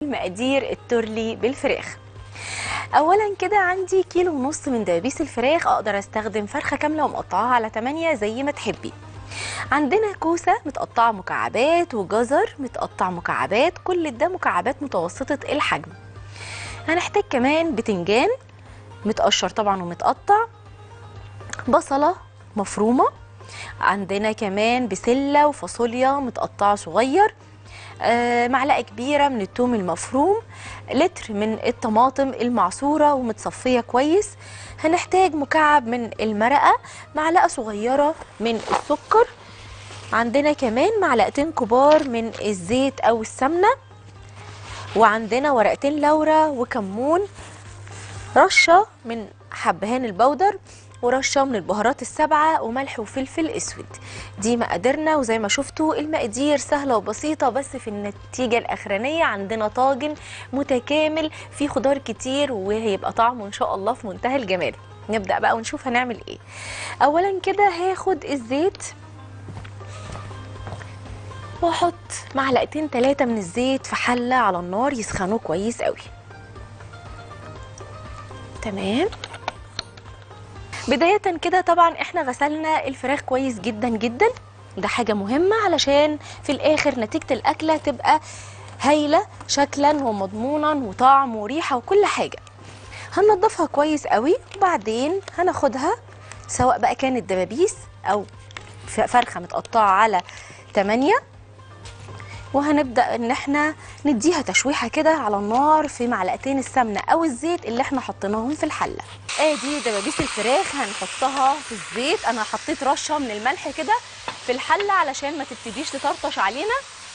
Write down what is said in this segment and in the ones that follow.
هنعمل مقادير التورلي بالفراخ اولا كده عندي كيلو ونص من دبابيس الفراخ اقدر استخدم فرخه كامله ومقطعاها على 8 زي ما تحبي عندنا كوسه متقطعه مكعبات وجزر متقطع مكعبات كل ده مكعبات متوسطه الحجم هنحتاج كمان بتنجان متقشر طبعا ومتقطع بصله مفرومه عندنا كمان بسله وفاصوليا متقطعه صغير آه، معلقه كبيره من الثوم المفروم لتر من الطماطم المعصوره ومتصفيه كويس هنحتاج مكعب من المرقه معلقه صغيره من السكر عندنا كمان معلقتين كبار من الزيت او السمنه وعندنا ورقتين لورا وكمون رشه من حبهان البودر ورشه من البهارات السبعه وملح وفلفل اسود دي مقاديرنا وزي ما شفتوا المقادير سهله وبسيطه بس في النتيجه الاخرانيه عندنا طاجن متكامل فيه خضار كتير وهيبقى طعمه ان شاء الله في منتهى الجمال نبدا بقى ونشوف هنعمل ايه اولا كده هاخد الزيت واحط معلقتين ثلاثه من الزيت في حله على النار يسخنوا كويس قوي تمام بداية كده طبعا احنا غسلنا الفراخ كويس جدا جدا ده حاجة مهمة علشان في الآخر نتيجة الأكلة تبقى هايلة شكلا ومضمونا وطعم وريحة وكل حاجة هننضفها كويس قوي وبعدين هناخدها سواء بقى كانت دبابيس أو ف- فرخة متقطعة على 8 وهنبدأ ان احنا نديها تشويحة كده على النار في معلقتين السمنة او الزيت اللي احنا حطيناهم في الحلة ادي دبابيس الفراخ هنحطها في الزيت انا حطيت رشة من الملح كده في الحلة علشان ما تبتديش تطرطش علينا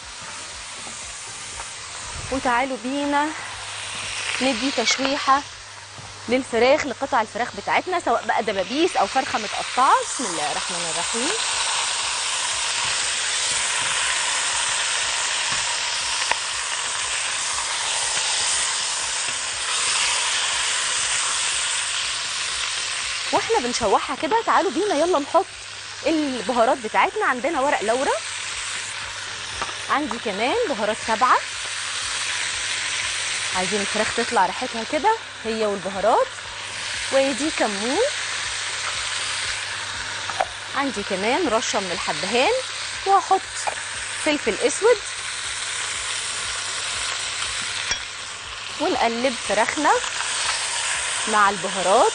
وتعالوا بينا ندي تشويحة للفراخ لقطع الفراخ بتاعتنا سواء بقى دبابيس او فرخة متقطعة بسم الله الرحمن الرحيم واحنا بنشوحها كده تعالوا بينا يلا نحط البهارات بتاعتنا عندنا ورق لورا عندي كمان بهارات سبعة عايزين الفراخ تطلع ريحتها كده هي والبهارات ودي كمون عندي كمان رشة من الحبهان وهحط فلفل اسود ونقلب فراخنا مع البهارات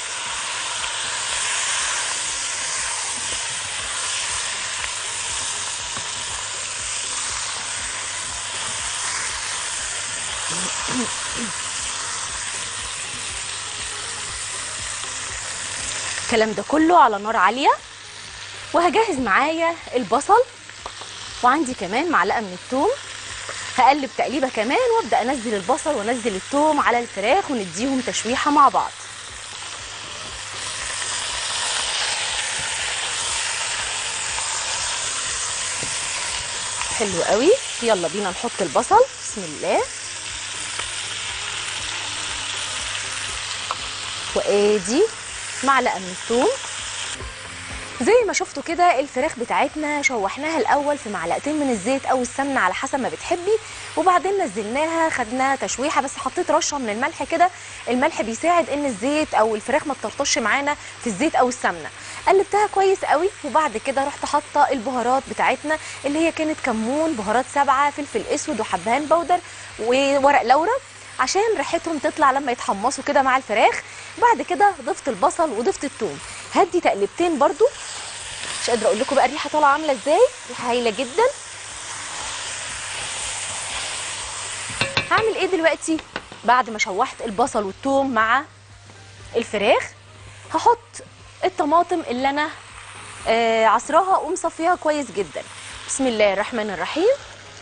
الكلام ده كله على نار عالية وهجهز معايا البصل وعندي كمان معلقة من الثوم هقلب تقليبة كمان وابدأ انزل البصل وانزل الثوم على الفراخ ونديهم تشويحة مع بعض حلو قوي يلا بينا نحط البصل بسم الله وادي معلقه من الثوم زي ما شفتوا كده الفراخ بتاعتنا شوحناها الاول في معلقتين من الزيت او السمنه على حسب ما بتحبي وبعدين نزلناها خدناها تشويحه بس حطيت رشه من الملح كده الملح بيساعد ان الزيت او الفراخ ما تطرطش معانا في الزيت او السمنه قلبتها كويس قوي وبعد كده رحت حاطه البهارات بتاعتنا اللي هي كانت كمون بهارات سبعه فلفل اسود وحبهان بودر وورق لورا عشان ريحتهم تطلع لما يتحمصوا كده مع الفراخ بعد كده ضفت البصل وضفت الثوم هدي تقلبتين برضو مش قادره اقول لكم بقى الريحه طالعه عامله ازاي ريحه هايله جدا هعمل ايه دلوقتي بعد ما شوحت البصل والثوم مع الفراخ هحط الطماطم اللي انا آه عصراها ومصفيها كويس جدا بسم الله الرحمن الرحيم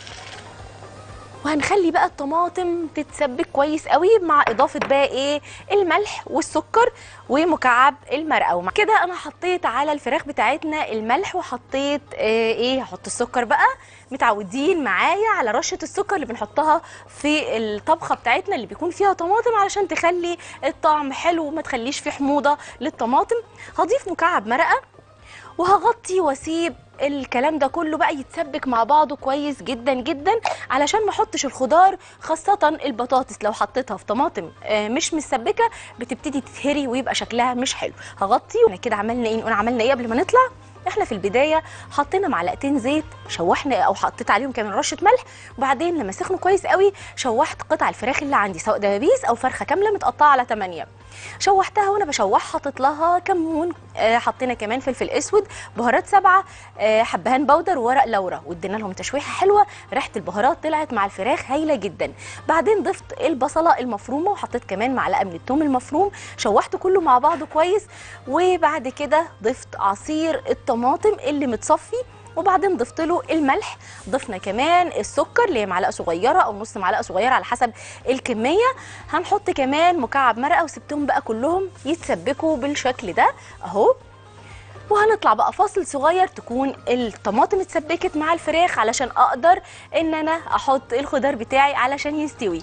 وهنخلي بقى الطماطم تتسبك كويس قوي مع اضافه بقى ايه الملح والسكر ومكعب المرقه ومع كده انا حطيت على الفراخ بتاعتنا الملح وحطيت آه ايه هحط السكر بقى متعودين معايا على رشه السكر اللي بنحطها في الطبخه بتاعتنا اللي بيكون فيها طماطم علشان تخلي الطعم حلو وما تخليش فيه حموضه للطماطم هضيف مكعب مرقه وهغطي واسيب الكلام ده كله بقى يتسبك مع بعضه كويس جدا جدا علشان ما احطش الخضار خاصه البطاطس لو حطيتها في طماطم آه، مش مسبكه بتبتدي تتهري ويبقى شكلها مش حلو هغطي واحنا كده عملنا ايه نقول عملنا ايه قبل ما نطلع احنا في البدايه حطينا معلقتين زيت شوحنا او حطيت عليهم كمان رشه ملح وبعدين لما سخنوا كويس قوي شوحت قطع الفراخ اللي عندي سواء دبابيس او فرخه كامله متقطعه على 8 شوحتها وانا بشوح حطيت لها كمون آه، حطينا كمان فلفل اسود بهارات سبعه آه، حبهان بودر وورق لورا وادينا لهم تشويحه حلوه ريحه البهارات طلعت مع الفراخ هايله جدا بعدين ضفت البصله المفرومه وحطيت كمان معلقه من الثوم المفروم شوحت كله مع بعضه كويس وبعد كده ضفت عصير الطماطم اللي متصفي وبعدين ضفت له الملح ضفنا كمان السكر اللي هي معلقه صغيره او نص معلقه صغيره على حسب الكميه هنحط كمان مكعب مرقه وسبتهم بقى كلهم يتسبكوا بالشكل ده اهو وهنطلع بقى فاصل صغير تكون الطماطم اتسبكت مع الفراخ علشان اقدر ان انا احط الخضار بتاعي علشان يستوي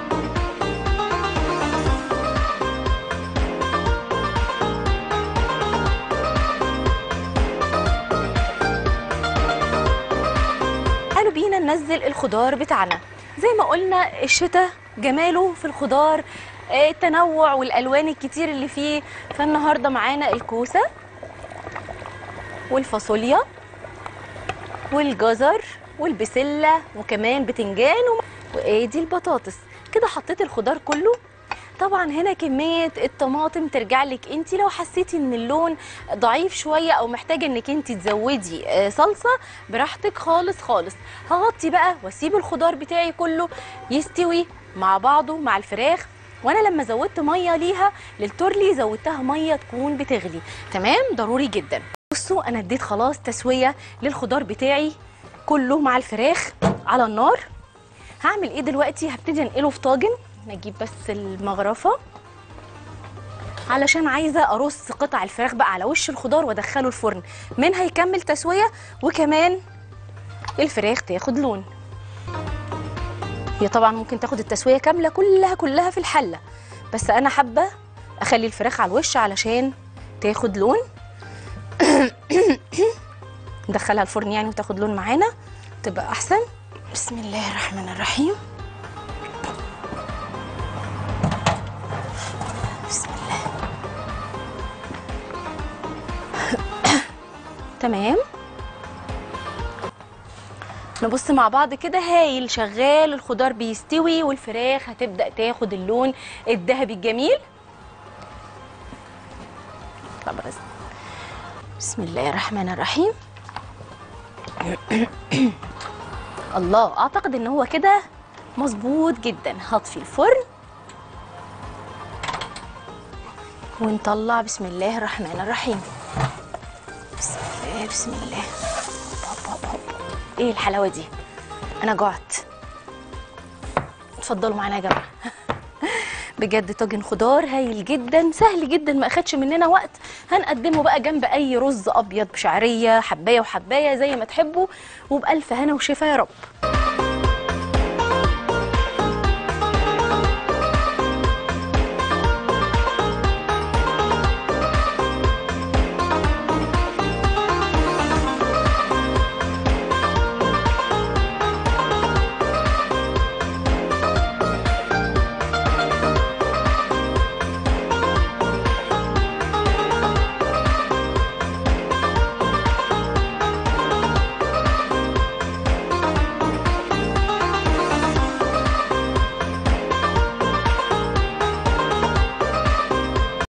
تعالوا بينا ننزل الخضار بتاعنا زي ما قلنا الشتاء جماله في الخضار آه، التنوع والالوان الكتير اللي فيه فالنهارده معانا الكوسه والفاصوليا والجزر والبسله وكمان بتنجان وم- وادي البطاطس كده حطيت الخضار كله طبعا هنا كميه الطماطم ترجع لك انت لو حسيتي ان اللون ضعيف شويه او محتاجه انك انت تزودي آه، صلصه براحتك خالص خالص هغطي بقى واسيب الخضار بتاعي كله يستوي مع بعضه مع الفراخ وانا لما زودت ميه ليها للتورلي زودتها ميه تكون بتغلي تمام ضروري جدا بصوا انا اديت خلاص تسويه للخضار بتاعي كله مع الفراخ على النار هعمل ايه دلوقتي هبتدي انقله في طاجن نجيب بس المغرفه علشان عايزه ارص قطع الفراخ بقى على وش الخضار وادخله الفرن منها يكمل تسويه وكمان الفراخ تاخد لون هي طبعا ممكن تاخد التسويه كامله كلها كلها في الحله بس انا حابه اخلي الفراخ على الوش علشان تاخد لون ندخلها الفرن يعني وتاخد لون معانا تبقى احسن بسم الله الرحمن الرحيم بسم الله تمام نبص مع بعض كده هايل شغال الخضار بيستوي والفراخ هتبدأ تاخد اللون الذهبي الجميل طب بس بسم الله الرحمن الرحيم الله اعتقد ان هو كده مظبوط جدا هطفي الفرن ونطلع بسم الله الرحمن الرحيم بسم الله بسم الله هوب هوب هوب. ايه الحلاوه دي انا جعت اتفضلوا معانا يا جماعه بجد طاجن خضار هايل جدا سهل جدا ما اخدش مننا وقت هنقدمه بقى جنب اي رز ابيض بشعريه حبايه وحبايه زي ما تحبوا وبالف هنا وشفا يا رب